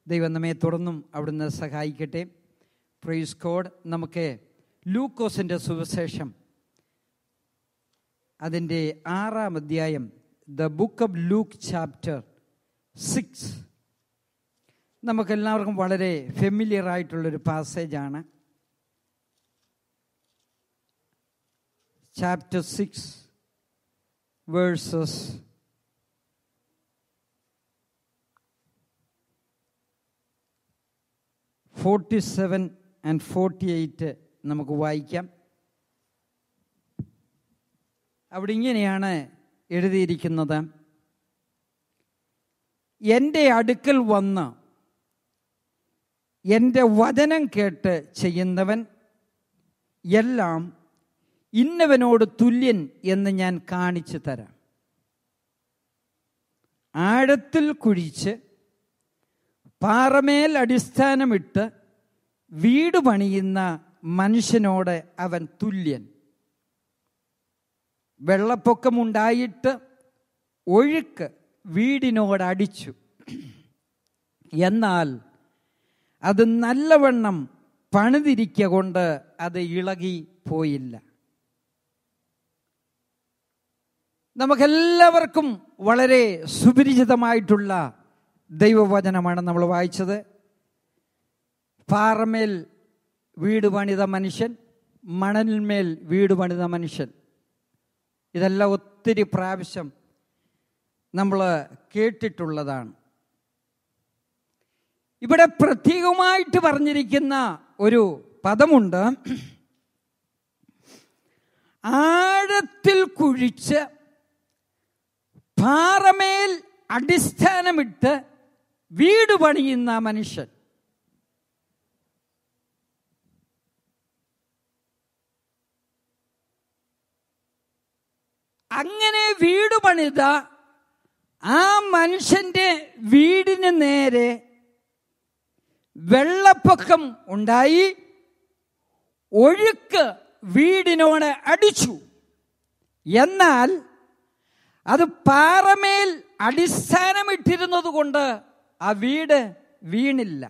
ദൈവം നമ്മെ തുടർന്നും അവിടുന്ന് സഹായിക്കട്ടെ പ്രൈസ് കോഡ് നമുക്ക് ലൂക്കോസിൻ്റെ സുവിശേഷം അതിൻ്റെ ആറാം അധ്യായം the book of Luke chapter six നമുക്കെല്ലാവർക്കും വളരെ ഫെമിലിയർ ആയിട്ടുള്ളൊരു പാസേജാണ് chapter six verses forty seven and forty eight നമുക്ക് വായിക്കാം അവിടെ ഇങ്ങനെയാണ് എഴുതിയിരിക്കുന്നത് എൻ്റെ അടുക്കൽ വന്ന് എൻ്റെ വചനം കേട്ട് ചെയ്യുന്നവൻ എല്ലാം ഇന്നവനോട് തുല്യൻ എന്ന് ഞാൻ കാണിച്ചു തരാം ആഴത്തിൽ കുഴിച്ച് പാറമേൽ അടിസ്ഥാനമിട്ട് വീട് പണിയുന്ന മനുഷ്യനോട് അവൻ തുല്യൻ വെള്ളപ്പൊക്കമുണ്ടായിട്ട് ഒഴുക്ക് വീടിനോട് അടിച്ചു എന്നാൽ അത് നല്ലവണ്ണം പണിതിരിക്ക കൊണ്ട് അത് ഇളകി പോയില്ല നമുക്കെല്ലാവർക്കും വളരെ സുപരിചിതമായിട്ടുള്ള ദൈവവചനമാണ് നമ്മൾ വായിച്ചത് പാറമേൽ വീട് പണിത മനുഷ്യൻ മണലിന്മേൽ വീട് പണിത മനുഷ്യൻ ഇതെല്ലാം ഒത്തിരി പ്രാവശ്യം നമ്മൾ കേട്ടിട്ടുള്ളതാണ് ഇവിടെ പ്രത്യേകമായിട്ട് പറഞ്ഞിരിക്കുന്ന ഒരു പദമുണ്ട് ആഴത്തിൽ കുഴിച്ച് പാറമേൽ അടിസ്ഥാനമിട്ട് വീട് പണിയുന്ന മനുഷ്യൻ അങ്ങനെ വീട് പണിത ആ മനുഷ്യന്റെ വീടിന് നേരെ വെള്ളപ്പൊക്കം ഉണ്ടായി ഒഴുക്ക് വീടിനോട് അടിച്ചു എന്നാൽ അത് പാറമേൽ അടിസ്ഥാനമിട്ടിരുന്നത് കൊണ്ട് ആ വീട് വീണില്ല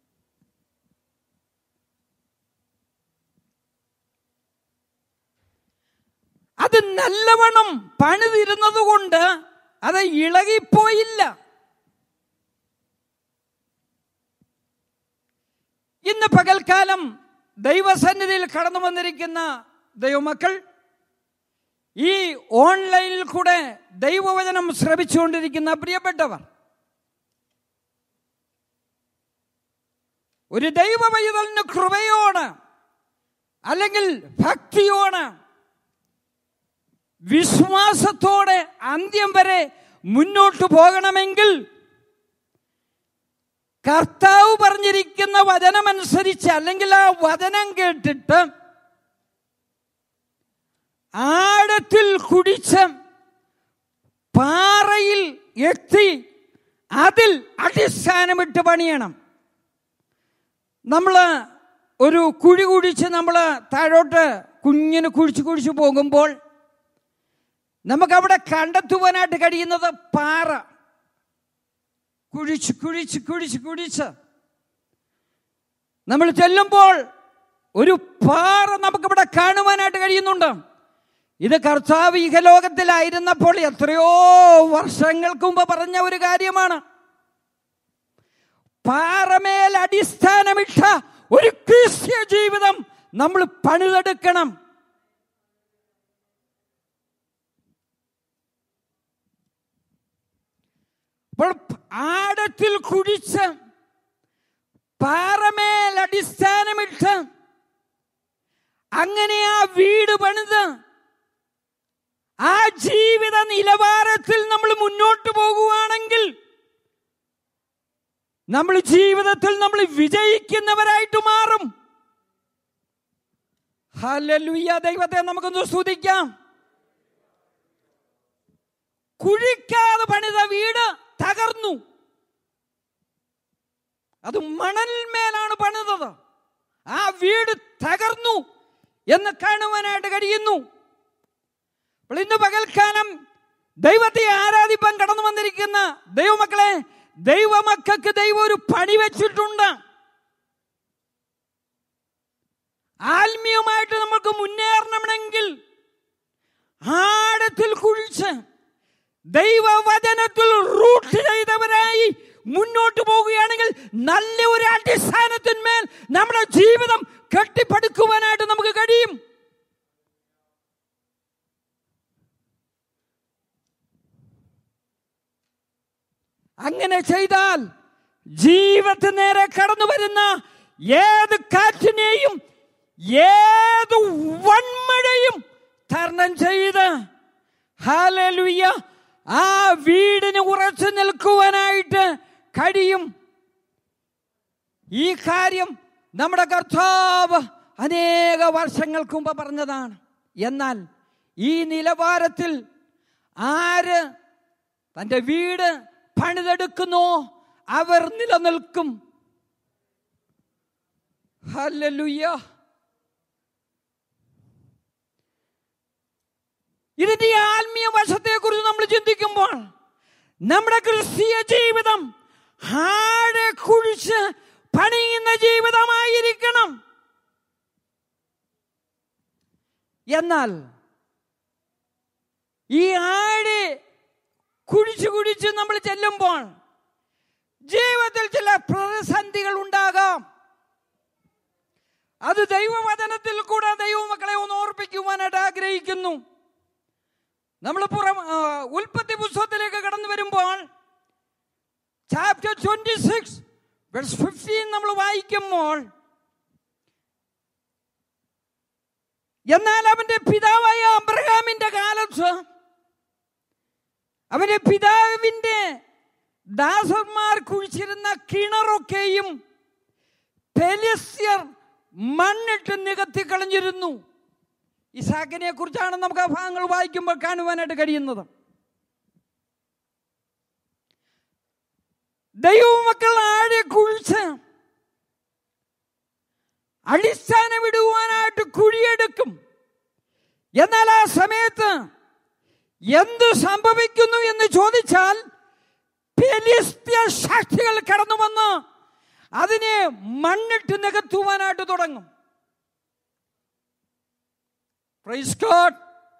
അത് നല്ലവണ്ണം പണിതിരുന്നത് കൊണ്ട് അത് ഇളകിപ്പോയില്ല ഇന്ന് പകൽക്കാലം ദൈവസന്നിധിയിൽ കടന്നു വന്നിരിക്കുന്ന ദൈവമക്കൾ ഈ ഓൺലൈനിൽ കൂടെ ദൈവവചനം ശ്രമിച്ചുകൊണ്ടിരിക്കുന്ന പ്രിയപ്പെട്ടവർ ഒരു ദൈവവൈതലിന് കൃപയോട് അല്ലെങ്കിൽ ഭക്തിയോട് വിശ്വാസത്തോടെ അന്ത്യം വരെ മുന്നോട്ട് പോകണമെങ്കിൽ കർത്താവ് പറഞ്ഞിരിക്കുന്ന വചനമനുസരിച്ച് അല്ലെങ്കിൽ ആ വചനം കേട്ടിട്ട് ആഴത്തിൽ കുടിച്ച് പാറയിൽ എത്തി അതിൽ അടിസ്ഥാനമിട്ട് പണിയണം നമ്മൾ ഒരു കുഴി കുഴിച്ച് നമ്മൾ താഴോട്ട് കുഞ്ഞിന് കുഴിച്ച് കുഴിച്ച് പോകുമ്പോൾ നമുക്കവിടെ കണ്ടെത്തുവാനായിട്ട് കഴിയുന്നത് പാറ കുഴിച്ച് കുഴിച്ച് കുഴിച്ച് കുഴിച്ച് നമ്മൾ ചെല്ലുമ്പോൾ ഒരു പാറ നമുക്കിവിടെ കാണുവാനായിട്ട് കഴിയുന്നുണ്ട് ഇത് കർത്താവ് ഇഹലോകത്തിലായിരുന്നപ്പോൾ എത്രയോ വർഷങ്ങൾക്ക് മുമ്പ് പറഞ്ഞ ഒരു കാര്യമാണ് പാറമേൽ അടിസ്ഥാനമിട്ട ഒരു ക്രിസ്ത്യ ജീവിതം നമ്മൾ പണിതെടുക്കണം അപ്പോൾ ആഴത്തിൽ കുഴിച്ച് പാറമേൽ അടിസ്ഥാനമിട്ട് അങ്ങനെ ആ വീട് പണിത് ആ ജീവിത നിലവാരത്തിൽ നമ്മൾ മുന്നോട്ട് പോകുകയാണെങ്കിൽ നമ്മൾ ജീവിതത്തിൽ നമ്മൾ വിജയിക്കുന്നവരായിട്ട് മാറും ഹല്ലേലൂയ ദൈവത്തെ നമുക്കൊന്ന് സ്തുതിക്കാം കുഴിക്കാതെ പണിത വീട് തകർന്നു അത് മണൽമേലാണ് പണിതത് ആ വീട് തകർന്നു എന്ന് കാണുവാനായിട്ട് കഴിയുന്നു അപ്പോൾ ഇന്ന് പകൽക്കാലം ദൈവത്തെ ആരാധിപ്പാൻ കടന്നു വന്നിരിക്കുന്ന ദൈവമക്കളെ ദൈവമക്കൾക്ക് ദൈവം ഒരു പണി വെച്ചിട്ടുണ്ട് ആത്മീയമായിട്ട് നമുക്ക് മുന്നേറണമെങ്കിൽ ആഴത്തിൽ കുഴിച്ച് ദൈവവചനത്തിൽ റൂട്ട് ചെയ്തവരായി മുന്നോട്ട് പോവുകയാണെങ്കിൽ നല്ല ഒരു അടിസ്ഥാനത്തിന്മേൽ നമ്മുടെ ജീവിതം കെട്ടിപ്പടുക്കുവാനായിട്ട് നമുക്ക് കഴിയും അങ്ങനെ ചെയ്താൽ ജീവിതത്തിന് നേരെ കടന്നു വരുന്ന ഏത് കാറ്റിനെയും ഏത് വൺമഴയും തരണം ചെയ്ത് ഹാലലുയ്യ ആ വീടിന് ഉറച്ചു നിൽക്കുവാനായിട്ട് കഴിയും ഈ കാര്യം നമ്മുടെ കർത്താവ് അനേക വർഷങ്ങൾക്ക് മുമ്പ് പറഞ്ഞതാണ് എന്നാൽ ഈ നിലവാരത്തിൽ ആര് തൻ്റെ വീട് പണിതെടുക്കുന്നോ അവർ നിലനിൽക്കും ഹല്ലേലൂയ ഇതിന്റെ ഈ ആത്മീയ വശത്തെ കുറിച്ച് നമ്മൾ ചിന്തിക്കുമ്പോൾ നമ്മുടെ ക്രിസ്തീയ ജീവിതം ആഴെ കുഴിച്ച് പണിയുന്ന ജീവിതമായിരിക്കണം എന്നാൽ ഈ ആഴെ കുഴിച്ചു കുഴിച്ച് നമ്മൾ ചെല്ലുമ്പോൾ ജീവിതത്തിൽ ചില പ്രതിസന്ധികൾ ഉണ്ടാകാം അത് ദൈവവചനത്തിൽ കൂടെ ദൈവമക്കളെ ഒന്ന് ഓർപ്പിക്കുവാനായിട്ട് ആഗ്രഹിക്കുന്നു നമ്മൾ പുറം ആ, ഉൽപ്പത്തി പുസ്തകത്തിലേക്ക് കടന്നു വരുമ്പോൾ chapter twenty six verse fifteen നമ്മൾ വായിക്കുമ്പോൾ എന്നാൽ അവന്റെ പിതാവായ അബ്രഹാമിന്റെ കാലത്ത് അവന്റെ പിതാവിന്റെ ദാസന്മാർ കുഴിച്ചിരുന്ന കിണറൊക്കെയും പെലിസ്യർ മണ്ണിട്ട് നികത്തി കളഞ്ഞിരുന്നു ഇസാക്കിനെ കുറിച്ചാണ് നമുക്ക് ആ ഭാഗങ്ങൾ വായിക്കുമ്പോൾ കാണുവാനായിട്ട് കഴിയുന്നത് ദൈവമക്കൾ ആഴെ കുഴിച്ച് അടിസ്ഥാനം ഇടുവാനായിട്ട് കുഴിയെടുക്കും എന്നാൽ ആ സമയത്ത് എന്ത് സംഭവിക്കുന്നു എന്ന് ചോദിച്ചാൽ ഫെലിസ്ത്യ ശക്തികൾ കടന്നു വന്ന് അതിനെ മണ്ണിട്ട് നികത്തുവാനായിട്ട് തുടങ്ങും Praise God.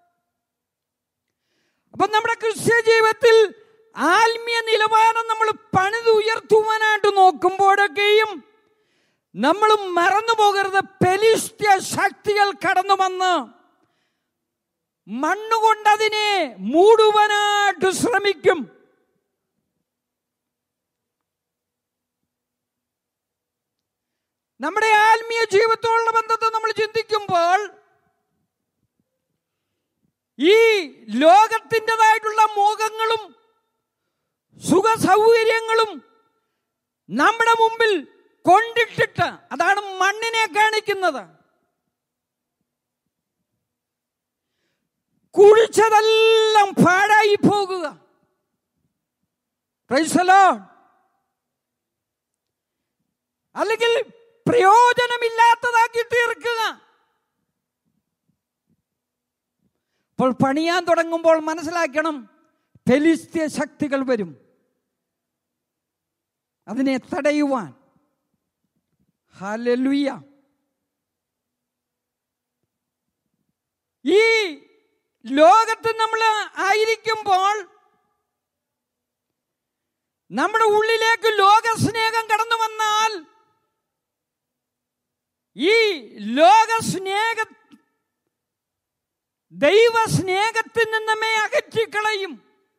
അപ്പൊ നമ്മുടെ ക്രിസ്ത്യ ജീവിതത്തിൽ ആത്മീയ നിലവാരം നമ്മൾ പണിതുയർത്തുവാനായിട്ട് നോക്കുമ്പോഴൊക്കെയും നമ്മൾ മറന്നു പോകരുത് പെലിസ്ത്യ ശക്തികൾ കടന്നു വന്ന് മണ്ണുകൊണ്ട് അതിനെ മൂടുവാനായിട്ട് ശ്രമിക്കും നമ്മുടെ ആത്മീയ ജീവിതത്തോടുള്ള ബന്ധത്തെ നമ്മൾ ചിന്തിക്കുമ്പോൾ ഈ ലോകത്തിൻ്റെതായിട്ടുള്ള മോഹങ്ങളും സുഖ സൗകര്യങ്ങളും നമ്മുടെ മുമ്പിൽ കൊണ്ടിട്ടിട്ട് അതാണ് മണ്ണിനെ കാണിക്കുന്നത് കുഴിച്ചതെല്ലാം പാഴായി പോകുക Praise the Lord. അല്ലെങ്കിൽ പ്രയോജനമില്ലാത്തതാക്കി തീർക്കുക അപ്പോൾ പണിയാൻ തുടങ്ങുമ്പോൾ മനസ്സിലാക്കണം ഫെലിസ്ത്യ ശക്തികൾ വരും അതിനെ തടയുവാൻ ഹല്ലേലൂയ ഈ ലോകത്ത് നമ്മൾ ആയിരിക്കുമ്പോൾ നമ്മുടെ ഉള്ളിലേക്ക് ലോകസ്നേഹം കടന്നു വന്നാൽ ഈ ലോകസ്നേഹ ദൈവസ്നേഹത്തിൽ നിന്നമേ അകറ്റിക്കളയും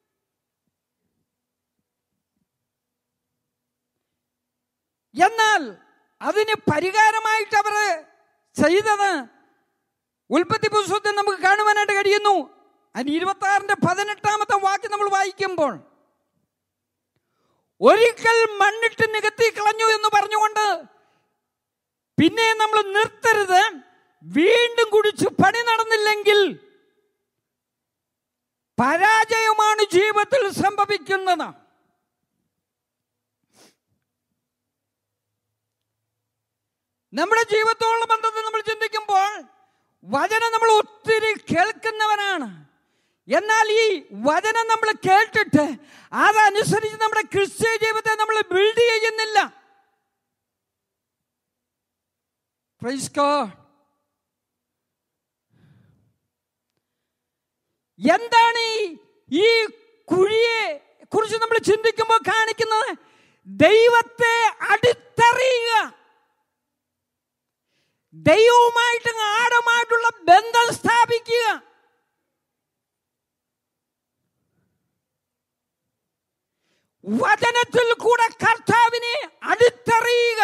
എന്നാൽ അതിന് പരിഹാരമായിട്ട് അവർ ചെയ്തത് ഉൽപ്പത്തി പുസ്തകത്തിൽ നമുക്ക് കാണുവാനായിട്ട് കഴിയുന്നു അതിന് ഇരുപത്തി ആറിന്റെ പതിനെട്ടാമത്തെ വാക്യം നമ്മൾ വായിക്കുമ്പോൾ ഒരിക്കൽ മണ്ണിട്ട് നികത്തി കളഞ്ഞു എന്ന് പറഞ്ഞുകൊണ്ട് പിന്നെ നമ്മൾ നിർത്തരുത് വീണ്ടും കുടിച്ച് പണി നടന്നില്ലെങ്കിൽ പരാജയമാണ് ജീവിതത്തിൽ സംഭവിക്കുന്നത് നമ്മുടെ ജീവിതത്തോടുള്ള ബന്ധത്തിൽ നമ്മൾ ചിന്തിക്കുമ്പോൾ വചനം നമ്മൾ ഒത്തിരി കേൾക്കുന്നവരാണ് എന്നാൽ ഈ വചനം നമ്മൾ കേട്ടിട്ട് അതനുസരിച്ച് നമ്മുടെ ക്രിസ്ത്യ ജീവിതത്തെ നമ്മൾ ബിൽഡ് ചെയ്യുന്നില്ല Praise God. എന്താണ് ഈ- ഈ കുഴിയെ കുറിച്ച് നമ്മൾ ചിന്തിക്കുമ്പോൾ കാണിക്കുന്നത് ദൈവത്തെ അടുത്തറിയുക ദൈവവുമായിട്ട് ആഴമായിട്ടുള്ള ബന്ധം സ്ഥാപിക്കുക വചനത്തിൽ കൂടെ കർത്താവിനെ അടുത്തറിയുക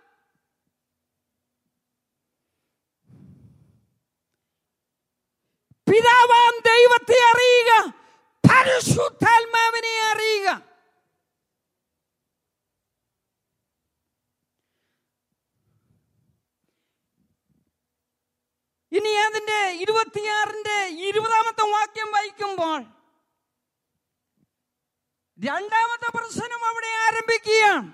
പിതാവാം ദൈവത്തെ അറിയുക പരിശുദ്ധാത്മാവിനെ അറിയുക ഇനി അതിന്റെ ഇരുപത്തിയാറിന്റെ ഇരുപതാമത്തെ വാക്യം വായിക്കുമ്പോൾ രണ്ടാമത്തെ പ്രശ്നം അവിടെ ആരംഭിക്കുകയാണ്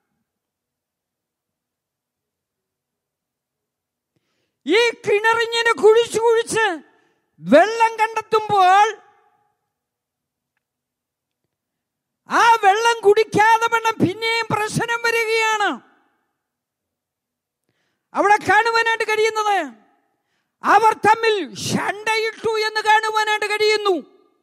ഈ കിണറിഞ്ഞിന് കുഴിച്ചു കുഴിച്ച് വെള്ളം കണ്ടെത്തുമ്പോൾ ആ വെള്ളം കുടിക്കാതെ വേണം പിന്നെയും പ്രശ്നം വരികയാണ് അവിടെ കാണുവാനായിട്ട് കഴിയുന്നത് അവർ തമ്മിൽ ഷണ്ടയിട്ടു എന്ന് കാണുവാനായിട്ട് കഴിയുന്നു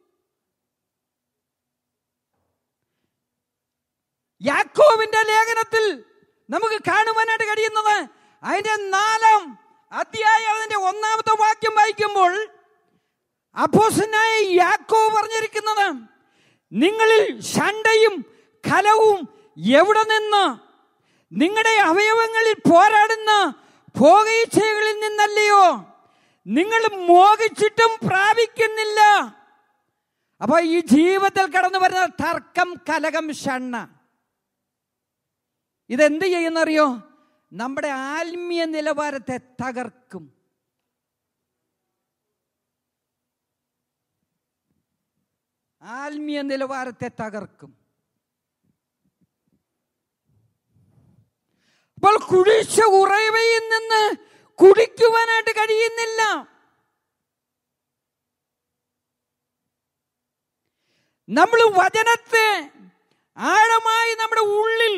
യാക്കോവിന്റെ ലേഖനത്തിൽ നമുക്ക് കാണുവാനായിട്ട് കഴിയുന്നത് അതിന്റെ നാലാം അധ്യായം അതിന്റെ ഒന്നാമത്തെ വാക്യം വായിക്കുമ്പോൾ അപ്പോസനായ യാക്കോ പറഞ്ഞിരിക്കുന്നത് നിങ്ങളിൽ ഷണ്ടയും കലവും എവിടെ നിന്ന് നിങ്ങളുടെ അവയവങ്ങളിൽ പോരാടുന്ന ഭോഗീച്ഛകളിൽ നിന്നല്ലയോ നിങ്ങൾ മോഹിച്ചിട്ടും പ്രാപിക്കുന്നില്ല അപ്പൊ ഈ ജീവിതത്തിൽ കടന്നു വരുന്ന തർക്കം കലകം ഷണ്ണ ഇതെന്ത് ചെയ്യുന്നറിയോ നമ്മുടെ ആത്മീയ നിലവാരത്തെ തകർക്കും ആത്മീയ നിലവാരത്തെ തകർക്കും അപ്പോൾ കുഴിച്ച ഉറവയിൽ നിന്ന് കുടിക്കുവാനായിട്ട് കഴിയുന്നില്ല നമ്മൾ വചനത്തെ ആഴമായി നമ്മുടെ ഉള്ളിൽ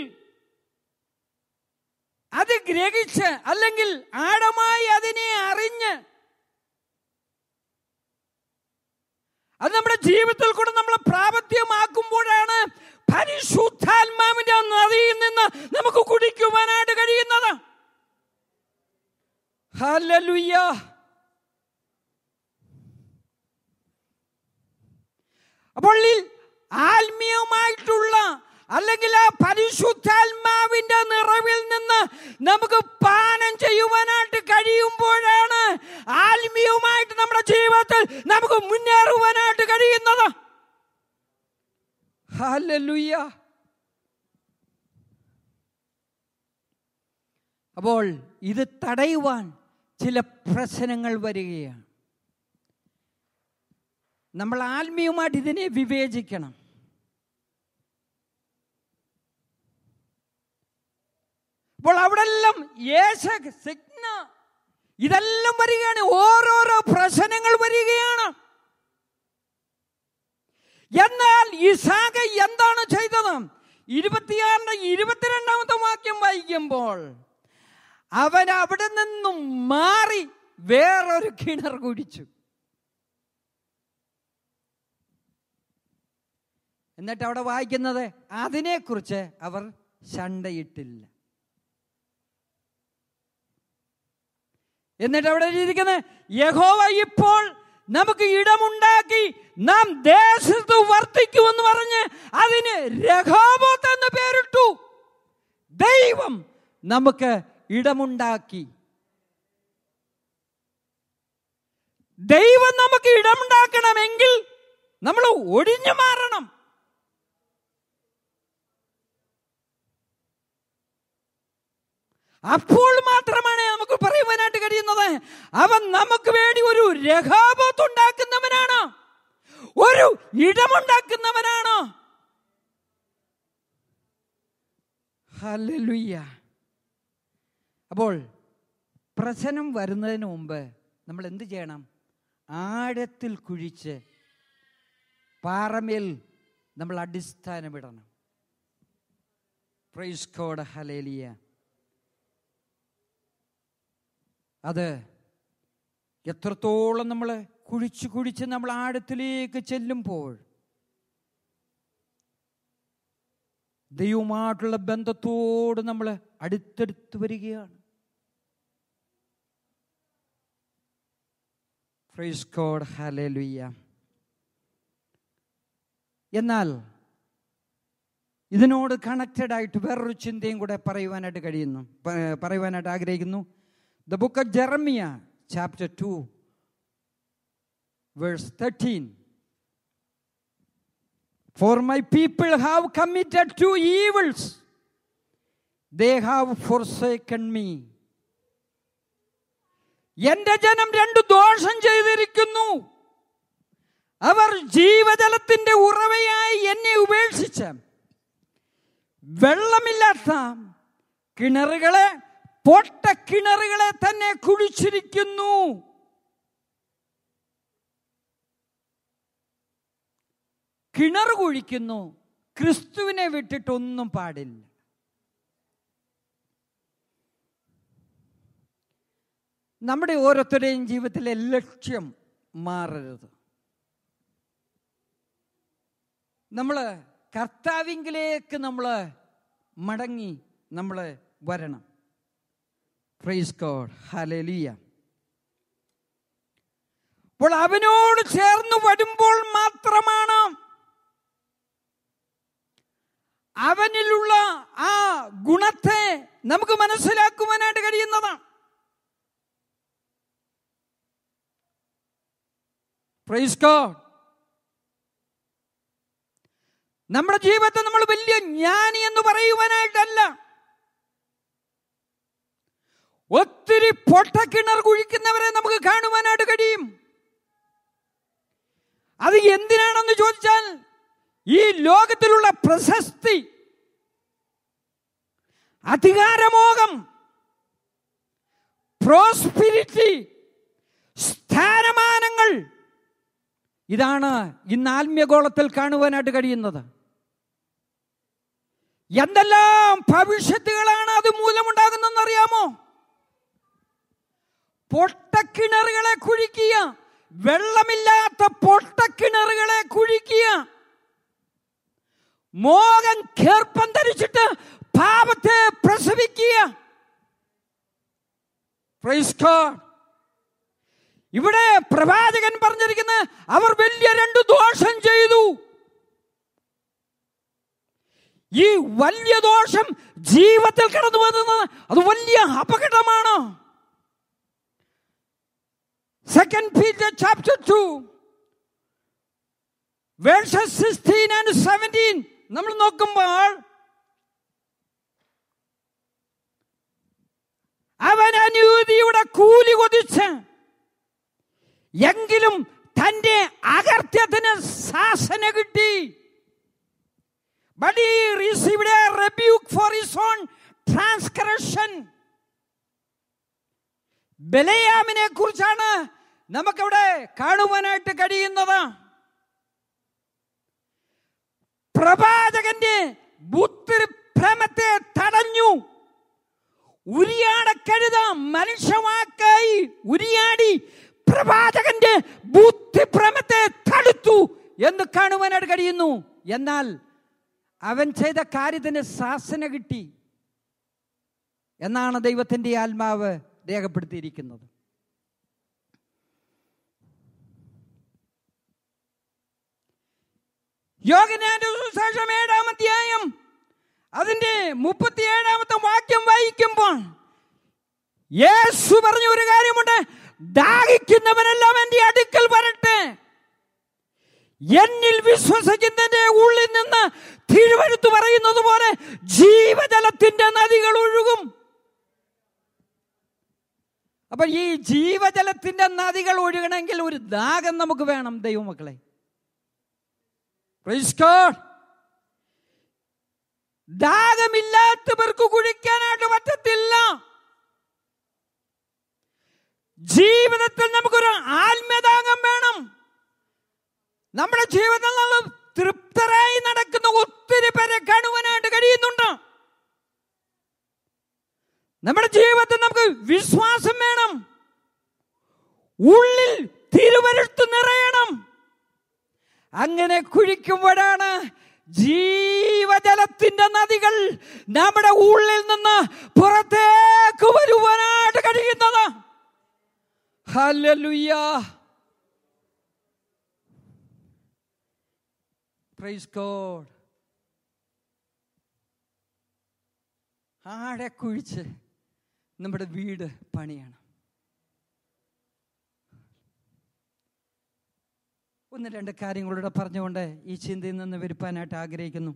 അത് ഗ്രഹിച്ച് അല്ലെങ്കിൽ ആഴമായി അതിനെ അറിഞ്ഞ് അത് നമ്മുടെ ജീവിതത്തിൽ കൂടെ നമ്മൾ പ്രാബല്യമാക്കുമ്പോഴാണ് പരിശുദ്ധാത്മാവിന്റെ നദിയിൽ നിന്ന് നമുക്ക് കുടിക്കുവാനായിട്ട് കഴിയുന്നത് ഹല്ലേലൂയ അപ്പോൾ ഈ ആത്മീയമായിട്ടുള്ള അല്ലെങ്കിൽ ആ പരിശുദ്ധാത്മാവിന്റെ നിറവിൽ നിന്ന് നമുക്ക് പാനം ചെയ്യുവാനായിട്ട് കഴിയുമ്പോഴാണ് ആത്മീയമായിട്ട് നമ്മുടെ ജീവിതത്തിൽ നമുക്ക് മുന്നേറുവാനായിട്ട് കഴിയുന്നത് ഹല്ലേലൂയ അപ്പോൾ ഇത് തടയുവാൻ ചില പ്രശ്നങ്ങൾ വരികയാണ് നമ്മൾ ആത്മീയമായിട്ട് ഇതിനെ വിവേചിക്കണം അപ്പോൾ അവിടെ എല്ലാം യേശ സിഗ്ന ഇതെല്ലാം വരികയാണ് ഓരോരോ പ്രശ്നങ്ങൾ വരികയാണ് എന്നാൽ ഇസാഖ എന്താണ് ചെയ്തത് ഇരുപത്തിയാറിന്റെ ഇരുപത്തിരണ്ടാമത്തെ വാക്യം വായിക്കുമ്പോൾ അവൻ അവിടെ നിന്നും മാറി വേറൊരു കിണർ കുടിച്ചു എന്നിട്ട് അവിടെ വായിക്കുന്നത് അതിനെക്കുറിച്ച് അവർ ശണ്ടയിട്ടില്ല എന്നിട്ട് അവിടെ ഇരിക്കുന്നത് യഹോവ ഇപ്പോൾ നമുക്ക് ഇടമുണ്ടാക്കി നാം ദേശത്ത് വർദ്ധിക്കുമെന്ന് പറഞ്ഞ് അതിന് രഹോബോത്ത് എന്ന് പേരിട്ടു ദൈവം നമുക്ക് ഇടമുണ്ടാക്കി ദൈവം നമുക്ക് ഇടമുണ്ടാക്കണമെങ്കിൽ നമ്മൾ ഒഴിഞ്ഞു മാറണം അപ്പോൾ മാത്രമാണ് നമുക്ക് പറയുവാനായിട്ട് കഴിയുന്നത് അവൻ നമുക്ക് വേണ്ടി ഒരു രഹാബത്ത് ഉണ്ടാക്കുന്നവനാണ് ഒരു ഇടമുണ്ടാക്കുന്നവനാണ് ഹല്ലേലൂയ അപ്പോൾ പ്രശ്നം വരുന്നതിന് മുമ്പ് നമ്മൾ എന്ത് ചെയ്യണം ആഴത്തിൽ കുഴിച്ച് പാറമേൽ നമ്മൾ അടിസ്ഥാനമിടണം പ്രൈസ് കോഡ് ഹലേലിയ അത് എത്രത്തോളം നമ്മൾ കുഴിച്ച് കുഴിച്ച് നമ്മൾ ആഴത്തിലേക്ക് ചെല്ലുമ്പോൾ ദൈവമായിട്ടുള്ള ബന്ധത്തോട് നമ്മൾ അടുത്തടുത്ത് വരികയാണ് പ്രൈസ് കോഡ് ഹലേലുയ്യ എന്നാൽ ഇതിനോട് കണക്റ്റഡ് ആയിട്ട് വേറൊരു ചിന്തയും കൂടെ പറയുവാനായിട്ട് കഴിയുന്നു പ- പറയുവാനായിട്ട് ആഗ്രഹിക്കുന്നു the book of Jeremiah chapter two verse thirteen for my people have committed two evils they have forsaken me എന്റെ ജനം രണ്ട് ദോഷം ചെയ്തിരിക്കുന്നു അവർ ജീവജലത്തിന്റെ ഉറവയായി എന്നെ ഉപേക്ഷിച്ച് വെള്ളമില്ലാത്ത കിണറുകളെ പൊട്ട കിണറുകളെ തന്നെ കുഴിച്ചിരിക്കുന്നു കിണർ കുഴിക്കുന്നു ക്രിസ്തുവിനെ വിട്ടിട്ടൊന്നും പാടില്ല നമ്മുടെ ഓരോരുത്തരുടെയും ജീവിതത്തിലെ ലക്ഷ്യം മാറരുത് നമ്മൾ കർത്താവിങ്കിലേക്ക് നമ്മൾ മടങ്ങി നമ്മൾ വരണം പ്രൈസ് ഗോഡ് ഹലലിയ അപ്പോൾ അവനോട് ചേർന്ന് വരുമ്പോൾ മാത്രമാണ് അവനിലുള്ള ആ ഗുണത്തെ നമുക്ക് മനസ്സിലാക്കുവാനായിട്ട് കഴിയുന്നതാണ് പ്രൈസ് ഗോഡ് നമ്മുടെ ജീവിതത്തെ നമ്മൾ വലിയ ജ്ഞാനി എന്ന് പറയുവാനായിട്ടല്ല ഒത്തിരി പൊട്ടക്കിണർ കുഴിക്കുന്നവരെ നമുക്ക് കാണുവാനായിട്ട് കഴിയും അത് എന്തിനാണെന്ന് ചോദിച്ചാൽ ഈ ലോകത്തിലുള്ള പ്രശസ്തി അധികാരമോഹം പ്രോസ്പിരിറ്റി സ്ഥാനമാനങ്ങൾ ഇതാണ് ഇന്ന് ആത്മീയഗോളത്തിൽ കാണുവാനായിട്ട് കഴിയുന്നത് എന്തെല്ലാം ഭവിഷ്യത്തുകളാണ് അത് മൂലമുണ്ടാകുന്നതെന്ന് അറിയാമോ പൊട്ടക്കിണറുകളെ കുഴിക്കുക വെള്ളമില്ലാത്ത പൊട്ടക്കിണറുകളെ കുഴിക്കുക മോഹം കേർപ്പം ധരിച്ചിട്ട് പാപത്തെ പ്രസവിക്കുക Praise God. ഇവിടെ പ്രവാചകൻ പറഞ്ഞിരിക്കുന്നത് അവർ വലിയ രണ്ട് ദോഷം ചെയ്തു ഈ വലിയ ദോഷം ജീവിതത്തിൽ കടന്നു വന്നത് അത് വലിയ അപകടമാണ് second Peter chapter two verses sixteen and seventeen നമ്മൾ നോക്കുമ്പോൾ അവൻ അനീതിയുടെ കൂലി കൊതിച്ച് എങ്കിലും തന്റെ അകർത്യത്തിന് ശാസന കിട്ടി But he received a rebuke for his own transgression. ബലയാമിനെ കുറിച്ചാണ് നമുക്കവിടെ കാണുവാനായിട്ട് കഴിയുന്നത് പ്രവാചകന്റെ ബുദ്ധിഭ്രമത്തെ തടഞ്ഞു ഉരിയാട കഴുത മനുഷ്യവാക്കായി ഉരിയാടി പ്രവാചകന്റെ ബുദ്ധിഭ്രമത്തെ തടുത്തു എന്ന് കാണുവാനായിട്ട് കഴിയുന്നു എന്നാൽ അവൻ ചെയ്ത കാര്യത്തിന് ശാസന കിട്ടി എന്നാണ് ദൈവത്തിൻ്റെ ആത്മാവ് രേഖപ്പെടുത്തിയിരിക്കുന്നത് യോഗനാന്റെ സുവിശേഷം ഏഴാം അധ്യായം അതിന്റെ മുപ്പത്തിയേഴാമത്തെ വാക്യം വായിക്കുമ്പോൾ യേശു പറഞ്ഞ ഒരു കാര്യമുണ്ട് ദാഹിക്കുന്നവനെല്ലാം എന്റെ അടുക്കൽ വരട്ടെ എന്നിൽ വിശ്വസിക്കുന്നതിന്റെ ഉള്ളിൽ നിന്ന് തിരുവഴുത്ത് പറയുന്നത് പോലെ ജീവജലത്തിന്റെ നദികൾ ഒഴുകും അപ്പൊ ഈ ജീവജലത്തിന്റെ നദികൾ ഒഴുകണമെങ്കിൽ ഒരു ദാഹം നമുക്ക് വേണം ദൈവമക്കളെ Praise God. ദാഹമില്ലാത്തവർക്ക് കുഴിക്കാനായിട്ട് പറ്റത്തില്ല ജീവിതത്തിൽ നമുക്കൊരു ആത്മദാഹം വേണം നമ്മുടെ ജീവിതത്തിൽ നമ്മൾ നമ്മുടെ ജീവിതത്തിൽ നമുക്ക് വിശ്വാസം വേണം ഉള്ളിൽ തിരുവരുത്ത് നിറയണം അങ്ങനെ കുഴിക്കുമ്പോഴാണ് ജീവജലത്തിന്റെ നദികൾ നമ്മുടെ ഉള്ളിൽ നിന്ന് പുറത്തേക്ക് വരുവാനായിട്ട് കഴിയുന്നത് ഹല്ലേലൂയ പ്രൈസ് ഗോഡ് ആടെ കുഴിച്ച് നമ്മുടെ വീട് പണിയണം ഒന്ന് രണ്ട് കാര്യങ്ങളൂടെ പറഞ്ഞുകൊണ്ട് ഈ ചിന്തയിൽ നിന്ന് വരുപ്പാനായിട്ട് ആഗ്രഹിക്കുന്നു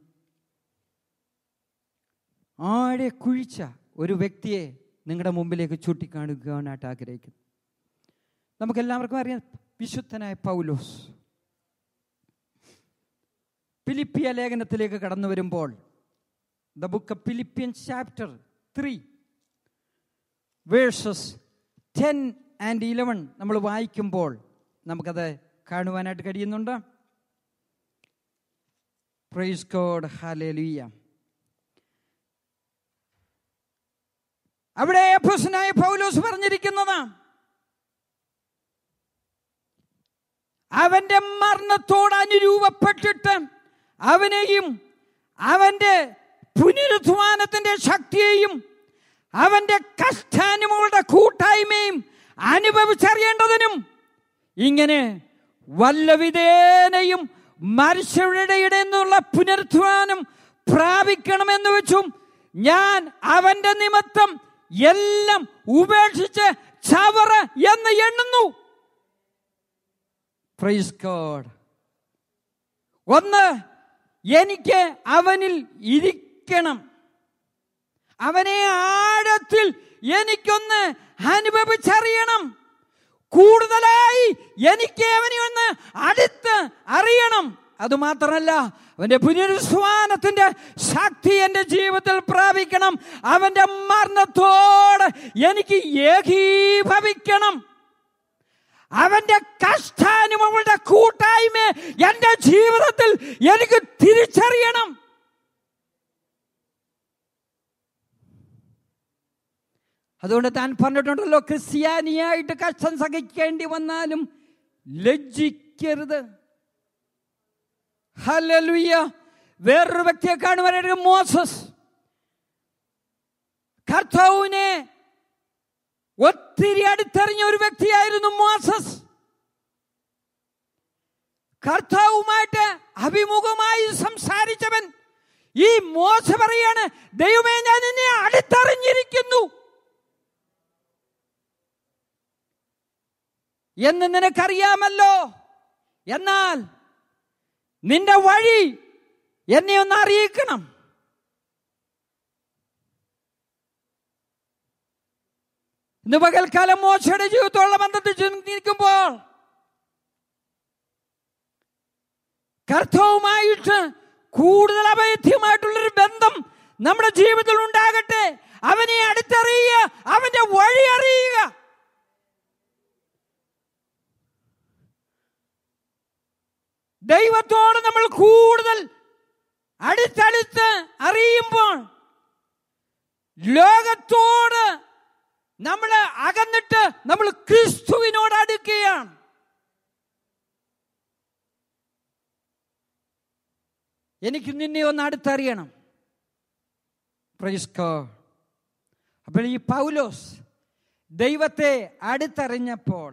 ആഴെ കുഴിച്ച ഒരു വ്യക്തിയെ നിങ്ങളുടെ മുമ്പിലേക്ക് ചൂണ്ടിക്കാണിക്കുവാനായിട്ട് ആഗ്രഹിക്കുന്നു നമുക്കെല്ലാവർക്കും അറിയാം വിശുദ്ധനായ പൗലോസ് ഫിലിപ്പിയ ലേഖനത്തിലേക്ക് കടന്നു വരുമ്പോൾ the book of Philippian chapter three verses ten and eleven നമ്മൾ വായിക്കുമ്പോൾ നമുക്കത് കാണുവാനായിട്ട് കഴിയുന്നുണ്ട് പ്രൈസ് ഗോഡ് ഹാലേലുയ്യ അവിടെ അപ്പോസ്തലനായ പൗലോസ് പറഞ്ഞിരിക്കുന്നത് അവന്റെ മരണത്തോട് അനുരൂപപ്പെട്ടിട്ട് അവനെയും അവന്റെ പുനരുദ്ധാനത്തിന്റെ ശക്തിയെയും അവന്റെ കഷ്ടാനുമകളുടെ കൂട്ടായ്മയും അനുഭവിച്ചറിയേണ്ടതിനും ഇങ്ങനെ വല്ലവിധേനയും മനുഷ്യരുടെ ഇടയിൽ നിന്നുള്ള പുനരുദ്ധാനം പ്രാപിക്കണമെന്ന് വെച്ചും ഞാൻ അവന്റെ നിമിത്തം എല്ലാം ഉപേക്ഷിച്ച് ചവറ എന്ന് എണ്ണുന്നു പ്രൈസ് ഗോഡ് ഒന്ന് എനിക്ക് അവനിൽ ഇരിക്കണം അവനെ ആഴത്തിൽ എനിക്കൊന്ന് അനുഭവിച്ചറിയണം കൂടുതലായി എനിക്ക് അവനെ ഒന്ന് അടുത്ത് അറിയണം അതുമാത്രമല്ല അവന്റെ പുനരുസ്വാനത്തിന്റെ ശക്തി എൻ്റെ ജീവിതത്തിൽ പ്രാപിക്കണം അവന്റെ മരണത്തോട് എനിക്ക് ഏകീഭവിക്കണം അവന്റെ കഷ്ടാനുഭവങ്ങളുടെ കൂട്ടായ്മ എൻ്റെ ജീവിതത്തിൽ എനിക്ക് തിരിച്ചറിയണം അതുകൊണ്ട് താൻ പറഞ്ഞിട്ടുണ്ടല്ലോ ക്രിസ്ത്യാനിയായിട്ട് കഷ്ടം സഹിക്കേണ്ടി വന്നാലും ലജ്ജിക്കരുത് ഹല്ലേലൂയ വേറൊരു വ്യക്തിയെ കാണുവാനായിട്ട് മോസസ് കർത്താവിനെ ഒത്തിരി അടുത്തെറിഞ്ഞ ഒരു വ്യക്തിയായിരുന്നു മോസസ് കർത്താവുമായിട്ട് അഭിമുഖമായി സംസാരിച്ചവൻ ഈ മോശ പറയാണ് ദൈവമേ ഞാൻ നിന്നെ അടുത്തറിഞ്ഞിരിക്കുന്നു എന്ന് നിനക്കറിയാമല്ലോ എന്നാൽ നിന്റെ വഴി എന്നെ ഒന്ന് അറിയിക്കണം ഇന്ന് പകൽക്കാലം മോശയുടെ ജീവിതത്തോടുള്ള ബന്ധത്തിൽ ചിന്തിക്കുമ്പോൾ കർത്തവുമായിട്ട് കൂടുതൽ അഭേദ്യമായിട്ടുള്ളൊരു ബന്ധം നമ്മുടെ ജീവിതത്തിൽ ഉണ്ടാകട്ടെ അവനെ അടുത്തറിയുക അവന്റെ വഴി അറിയുക ദൈവത്തോട് നമ്മൾ കൂടുതൽ അടുത്തടുത്ത് അറിയുമ്പോൾ ലോകത്തോട് നമ്മൾ അകന്നിട്ട് നമ്മൾ ക്രിസ്തുവിനോട് അടുക്കുകയാണ് എനിക്ക് നിന്നെ ഒന്ന് അടുത്തറിയണം പ്രൈസ്കോ അപ്പോൾ ഈ പൗലോസ് ദൈവത്തെ അടുത്തറിഞ്ഞപ്പോൾ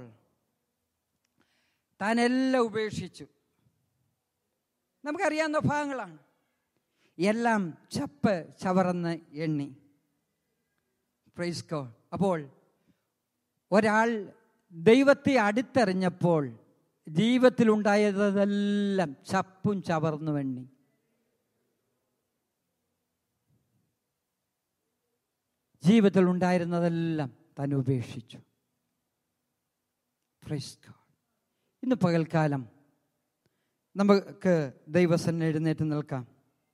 താൻ എല്ലാം ഉപേക്ഷിച്ചു നമുക്കറിയാവുന്ന ഭാഗങ്ങളാണ് എല്ലാം ചപ്പ് ചവറന്ന് എണ്ണി പ്രൈസ്കോ അപ്പോൾ ഒരാൾ ദൈവത്തെ അടുത്തറിഞ്ഞപ്പോൾ ജീവിതത്തിലുണ്ടായതെല്ലാം ചപ്പും ചവർന്നു എണ്ണി ജീവിതത്തിൽ ഉണ്ടായിരുന്നതെല്ലാം താൻ ഉപേക്ഷിച്ചു പ്രൈസ് ഗോഡ് ഇന്ന് പകൽക്കാലം നമുക്ക് ദൈവസന്നെ എഴുന്നേറ്റ് നിൽക്കാം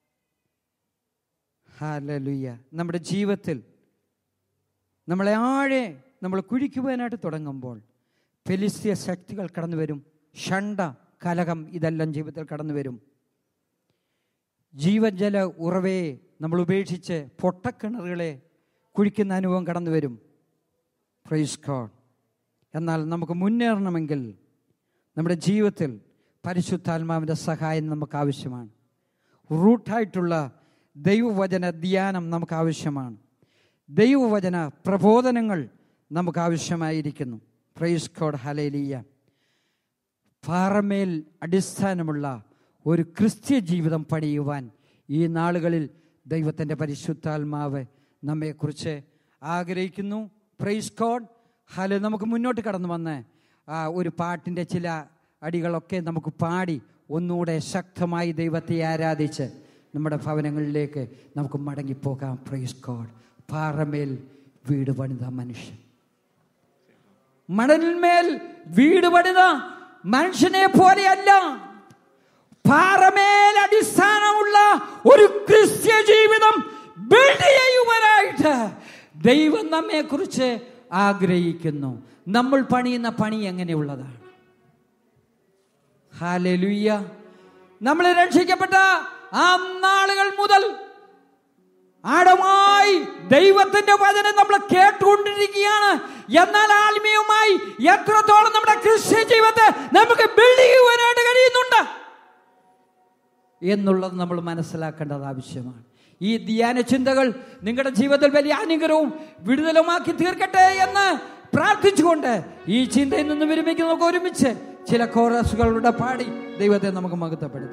ഹാലലുയ്യ നമ്മുടെ ജീവിതത്തിൽ നമ്മളെ ആഴെ നമ്മൾ കുഴിക്കുവാനായിട്ട് തുടങ്ങുമ്പോൾ ഫെലിസ്തീയ ശക്തികൾ കടന്നു വരും ഷണ്ട കലകം ഇതെല്ലാം ജീവിതത്തിൽ കടന്നു വരും ജീവജല ഉറവയെ നമ്മൾ ഉപേക്ഷിച്ച് പൊട്ടക്കിണറുകളെ കുഴിക്കുന്ന അനുഭവം കടന്നു വരും പ്രൈസ് ഗോഡ് എന്നാൽ നമുക്ക് മുന്നേറണമെങ്കിൽ നമ്മുടെ ജീവിതത്തിൽ പരിശുദ്ധാത്മാവിൻ്റെ സഹായം നമുക്ക് ആവശ്യമാണ് റൂട്ടായിട്ടുള്ള ദൈവവചന ധ്യാനം നമുക്ക് ആവശ്യമാണ് ദൈവവചന പ്രബോധനങ്ങൾ നമുക്ക് ആവശ്യമായിരിക്കുന്നു പ്രൈസ് കോഡ് ഹലേലിയ പാറമേൽ അടിസ്ഥാനമുള്ള ഒരു ക്രിസ്ത്യ ജീവിതം പണിയുവാൻ ഈ നാളുകളിൽ ദൈവത്തിൻ്റെ പരിശുദ്ധാത്മാവ് നമ്മെക്കുറിച്ച് ആഗ്രഹിക്കുന്നു പ്രൈസ് കോഡ് ഹലോ നമുക്ക് മുന്നോട്ട് കടന്നു വന്ന് ആ ഒരു പാട്ടിൻ്റെ ചില അടികളൊക്കെ നമുക്ക് പാടി ഒന്നുകൂടെ ശക്തമായി ദൈവത്തെ ആരാധിച്ച് നമ്മുടെ ഭവനങ്ങളിലേക്ക് നമുക്ക് മടങ്ങിപ്പോകാം പ്രൈസ് കോഡ് പാറമേൽ വീട് പണിത മനുഷ്യൻ മണലിന്മേൽ വീട് പണിത മനുഷ്യനെ പോലെയല്ല പാറമേൽ അടിസ്ഥാനമുള്ള ഒരു ക്രിസ്ത്യ ജീവിതം ബിൽഡ് ചെയ്യുവാനായിട്ട് ദൈവം നമ്മെ കുറിച്ച് ആഗ്രഹിക്കുന്നു നമ്മൾ പണിയുന്ന പണി എങ്ങനെയുള്ളതാണ് ഹാലലുയ്യ നമ്മൾ രക്ഷിക്കപ്പെട്ട ആ നാളുകൾ മുതൽ ആഴമായി ദൈവത്തിന്റെ വചനം നമ്മൾ കേട്ടുകൊണ്ടിരിക്കുകയാണ് എന്നാൽ ആത്മീയമായി എത്രത്തോളം നമ്മുടെ ക്രിസ്ത്യ ജീവിതത്തെ നമുക്ക് ബിൽഡ് ചെയ്യുവാനായിട്ട് കഴിയുന്നുണ്ട് എന്നുള്ളത് നമ്മൾ മനസ്സിലാക്കേണ്ടത് ആവശ്യമാണ് ഈ ധ്യാന ചിന്തകൾ നിങ്ങളുടെ ജീവിതത്തിൽ വലിയ അനുഗ്രഹവും വിടുതലുമാക്കി തീർക്കട്ടെ എന്ന് പ്രാർത്ഥിച്ചുകൊണ്ട് ഈ ചിന്തയിൽ നിന്ന് വിരമിക്കുന്ന നമുക്ക് ഒരുമിച്ച് ചില കോറസുകളുടെ പാടി ദൈവത്തെ നമുക്ക് മഹത്വപ്പെടുത്താം